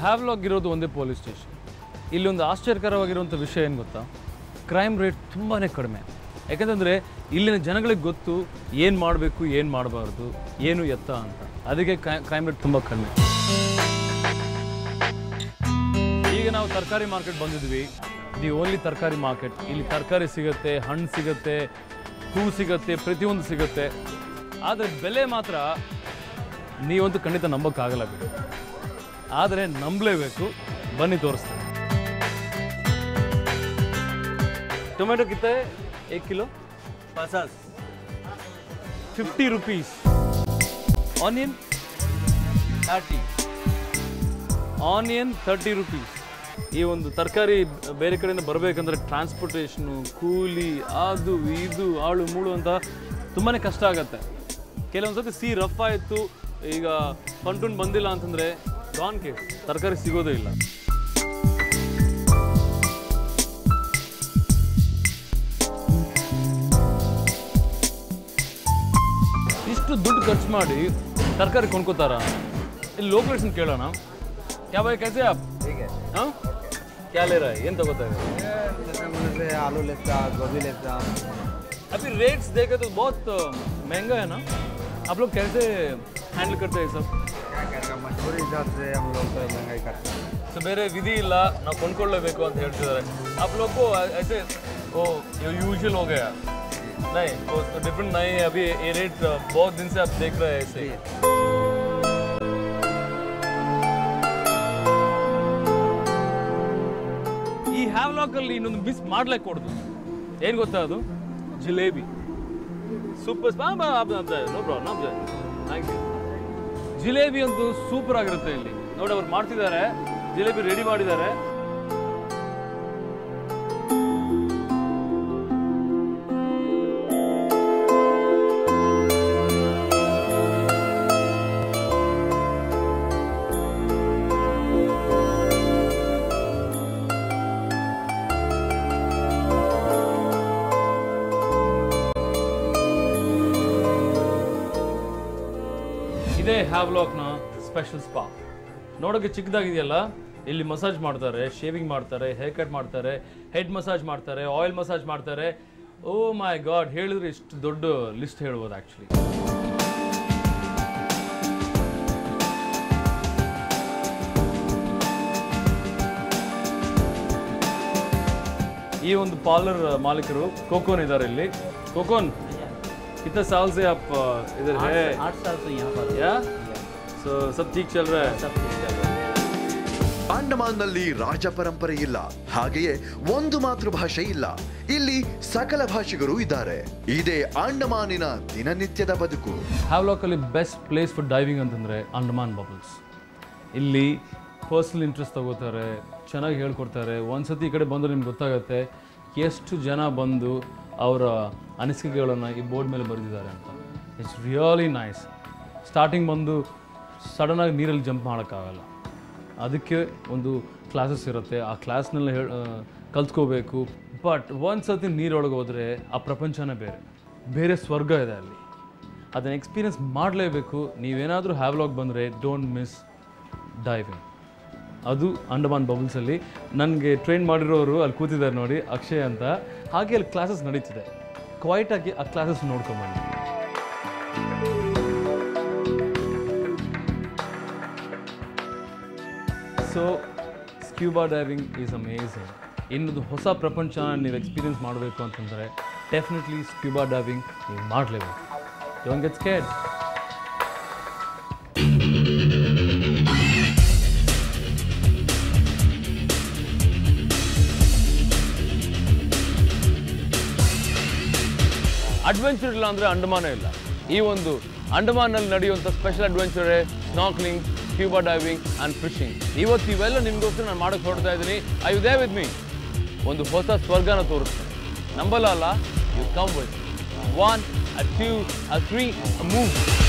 ಹ್ಯಾವ್ಲಾಗ್ ಇರೋದು ಒಂದೇ police station ಇಲ್ಲೊಂದು ಆಶ್ಚರ್ಯಕರವಾಗಿರುವಂಥ ವಿಷಯ ಏನು ಗೊತ್ತಾ ಕ್ರೈಮ್ ರೇಟ್ ತುಂಬಾ ಕಡಿಮೆ ಯಾಕಂತಂದರೆ ಇಲ್ಲಿನ ಜನಗಳಿಗೆ ಗೊತ್ತು ಏನು ಮಾಡಬೇಕು ಏನು ಮಾಡಬಾರ್ದು ಏನು ಎತ್ತ ಅಂತ ಅದಕ್ಕೆ ಕ್ರೈಮ್ ರೇಟ್ ತುಂಬ ಕಡಿಮೆ ಈಗ ನಾವು ತರಕಾರಿ ಮಾರ್ಕೆಟ್ ಬಂದಿದ್ವಿ ದಿ ಓನ್ಲಿ ತರಕಾರಿ ಮಾರ್ಕೆಟ್ ಇಲ್ಲಿ ತರಕಾರಿ ಸಿಗುತ್ತೆ ಹಣ್ಣು ಸಿಗುತ್ತೆ ಹೂ ಸಿಗುತ್ತೆ ಪ್ರತಿಯೊಂದು ಸಿಗುತ್ತೆ ಆದರೆ ಬೆಲೆ ಮಾತ್ರ ನೀವಂತೂ ಖಂಡಿತ ನಂಬೋಕ್ಕಾಗಲ್ಲ ಬಿಡಿ ಆದರೆ ನಂಬಲೇಬೇಕು ಬನ್ನಿ ತೋರಿಸ್ತೀನಿ ಟೊಮೆಟೊ ಕಿತ್ತೆ ಏಕ್ ಕಿಲೋ पचास fifty rupees onion thirty onion thirty rupees ಈ ಒಂದು ತರಕಾರಿ ಬೇರೆ ಕಡೆಯಿಂದ ಬರಬೇಕಂದ್ರೆ ಟ್ರಾನ್ಸ್ಪೋರ್ಟೇಷನು ಕೂಲಿ ಅದು ಇದು ಆಳು ಮೂಳು ಅಂತ ತುಂಬಾ ಕಷ್ಟ ಆಗತ್ತೆ ಕೆಲವೊಂದು ಸತಿ ಸಿ ರಫ್ ಆಯಿತು ಈಗ ಪಂಟೂನ್ ಬಂದಿಲ್ಲ ಅಂತಂದರೆ ಗಾನ್ ಕೇಸ್ ತರಕಾರಿ ಸಿಗೋದೇ ಇಲ್ಲ ಇಷ್ಟು ದುಡ್ಡು ಖರ್ಚು ಮಾಡಿ ತರಕಾರಿ ಕೊಂಡ್ಕೋತಾರ ಇಲ್ಲಿ ಲೋಕೇಶನ್ ಕೇಳೋಣ क्या भाई कैसे आप ठीक है हाँ क्या ले रहा है ಏನು ತಗೋತಾ है जैसे बोले से आलू लेता गोभी लेता अभी रेट्स देखे तो बहुत अ, महंगा है ना आप लोग कैसे हैंडल करते हैं ये सब क्या करेगा मजबूरी हिसाब से हम लोग तो महंगाई करते हैं ಸೊ ಬೇರೆ ವಿಧಿ ಇಲ್ಲ ನಾವು ಕೊಂಡ್ಕೊಳ್ಳೇಬೇಕು ಅಂತ ಹೇಳ್ತಿದ್ದಾರೆ आप लोग को ऐसे वो यूजुअल हो गया नहीं वो तो डिफरेंट नहीं है अभी ये रेट अ, बहुत दिन से आप देख रहे हैं ऐसे ಈ ಹ್ಯಾವ್ಲಾಕ್ ಅಲ್ಲಿ ಇನ್ನೊಂದು ಮಿಸ್ ಮಾಡ್ಲಿಕ್ಕೆ ಕೊಡುದು ಏನ್ ಗೊತ್ತಾ ಅದು jalebi super no problem thank you jalebi ಅಂತೂ ಸೂಪರ್ ಆಗಿರುತ್ತೆ ಇಲ್ಲಿ ನೋಡಿ ಅವ್ರು ಮಾಡ್ತಿದ್ದಾರೆ ಜಿಲೇಬಿ ರೆಡಿ ಮಾಡಿದ್ದಾರೆ ಇದೇ ಹ್ಯಾವ್ಲಾಕ್ನ ಸ್ಪೆಷಲ್ ಸ್ಪಾ ನೋಡೋಕೆ ಚಿಕ್ಕದಾಗಿದೆಯಲ್ಲ ಇಲ್ಲಿ ಮಸಾಜ್ ಮಾಡ್ತಾರೆ ಶೇವಿಂಗ್ ಮಾಡ್ತಾರೆ ಹೇರ್ ಕಟ್ ಮಾಡ್ತಾರೆ ಹೆಡ್ ಮಸಾಜ್ ಮಾಡ್ತಾರೆ ಆಯಿಲ್ ಮಸಾಜ್ ಮಾಡ್ತಾರೆ ಓ ಮೈ ಗಾಡ್ ಹೇಳಿದ್ರೆ ಇಷ್ಟು ದೊಡ್ಡ ಲಿಸ್ಟ್ ಹೇಳ್ಬೋದು ಆ್ಯಕ್ಚುಲಿ ಈ ಒಂದು ಪಾರ್ಲರ್ ಮಾಲೀಕರು ಕೋಕೋನ್ ಇದ್ದಾರೆ ಇಲ್ಲಿ ಕೋಕೋನ್ कितने साल से आप अ, इधर है आठ साल से यहाँ पर या सो सब ठीक चल रहा है सब ठीक चल रहा है ಅಂಡಮಾನ್ನಲ್ಲಿ ರಾಜ ಪರಂಪರೆ ಇಲ್ಲ ಹಾಗೆಯೇ ಒಂದು ಮಾತೃಭಾಷೆ ಇಲ್ಲ ಇಲ್ಲಿ ಸಕಲ ಭಾಷಿಗರು ಇದ್ದಾರೆ ಇದೇ ಅಂಡಮಾನಿನ ದಿನನಿತ್ಯದ ಬದುಕು ಹ್ಯಾವ್ಲಾಕಲ್ಲಿ ಬೆಸ್ಟ್ ಪ್ಲೇಸ್ ಫಾರ್ ಡೈವಿಂಗ್ ಅಂತಂದರೆ ಅಂಡಮಾನ್ ಬಬಲ್ಸ್ ಇಲ್ಲಿ ಪರ್ಸ್ನಲ್ ಇಂಟ್ರೆಸ್ಟ್ ತಗೋತಾರೆ ಚೆನ್ನಾಗಿ ಹೇಳ್ಕೊಡ್ತಾರೆ ಒಂದ್ಸತಿ ಈ ಕಡೆ ಬಂದರೆ ನಿಮ್ಗೆ ಗೊತ್ತಾಗುತ್ತೆ ಎಷ್ಟು ಜನ ಬಂದು ಅವರ ಅನಿಸಿಕೆಗಳನ್ನು ಈ ಬೋರ್ಡ್ ಮೇಲೆ ಬರೆದಿದ್ದಾರೆ ಅಂತ ಇಟ್ಸ್ ರಿಯಲಿ ನೈಸ್ ಸ್ಟಾರ್ಟಿಂಗ್ ಬಂದು ಸಡನ್ನಾಗಿ ನೀರಲ್ಲಿ ಜಂಪ್ ಮಾಡೋಕ್ಕಾಗಲ್ಲ ಅದಕ್ಕೆ ಒಂದು ಕ್ಲಾಸಸ್ ಇರುತ್ತೆ ಆ ಕ್ಲಾಸ್ನೆಲ್ಲ ಹೇಳಿ ಕಲ್ತ್ಕೋಬೇಕು ಬಟ್ ಒಂದು ಸತಿ ನೀರೊಳಗೆ ಹೋದರೆ ಆ ಪ್ರಪಂಚನೇ ಬೇರೆ ಬೇರೆ ಸ್ವರ್ಗ ಇದೆ ಅಲ್ಲಿ ಅದನ್ನು ಎಕ್ಸ್ಪೀರಿಯನ್ಸ್ ಮಾಡಲೇಬೇಕು ನೀವೇನಾದರೂ ಹ್ಯಾವ್ಲಾಗ್ ಬಂದರೆ ಡೋಂಟ್ ಮಿಸ್ ಡೈವಿಂಗ್ ಅದು ಅಂಡಮಾನ್ ಬಬಲ್ಸಲ್ಲಿ ನನಗೆ ಟ್ರೈನ್ ಮಾಡಿರೋರು ಅಲ್ಲಿ ಕೂತಿದ್ದಾರೆ ನೋಡಿ ಅಕ್ಷಯ್ ಅಂತ ಹಾಗೆ ಅಲ್ಲಿ ಕ್ಲಾಸಸ್ ನಡೀತಿದೆ ಕ್ವೈಟಾಗಿ ಆ ಕ್ಲಾಸಸ್ ನೋಡ್ಕೊಂಬನ್ನಿ so scuba diving is amazing ಇನ್ನೊಂದು ಹೊಸ ಪ್ರಪಂಚನ ನೀವು ಎಕ್ಸ್ಪೀರಿಯನ್ಸ್ ಮಾಡಬೇಕು ಅಂತಂದರೆ ಡೆಫಿನೆಟ್ಲಿ ಸ್ಕ್ಯೂಬಾ ಡೈವಿಂಗ್ ನೀವು ಮಾಡಲೇಬೇಕು ಡೋಂಟ್ ಗೆಟ್ ಸ್ಕೇಡ್ ಅಡ್ವೆಂಚರ್ ಇಲ್ಲ ಅಂದರೆ ಅಂಡಮಾನೇ ಇಲ್ಲ ಈ ಒಂದು ಅಂಡಮಾನಲ್ಲಿ ನಡೆಯುವಂಥ ಸ್ಪೆಷಲ್ ಅಡ್ವೆಂಚರೇ snorkeling scuba diving and fishing ಇವತ್ತು ಇವೆಲ್ಲ ನಿಮಗೋಸ್ಕರ ನಾನು ಮಾಡೋಕ್ಕೆ ಹೊರಡ್ತಾ ಇದ್ದೀನಿ I you day with me ಒಂದು ಹೊಸ ಸ್ವರ್ಗನ ತೋರಿಸ್ತೇನೆ ನಂಬಲ್ಲ ಅಲ್ಲ you come with one a two a three move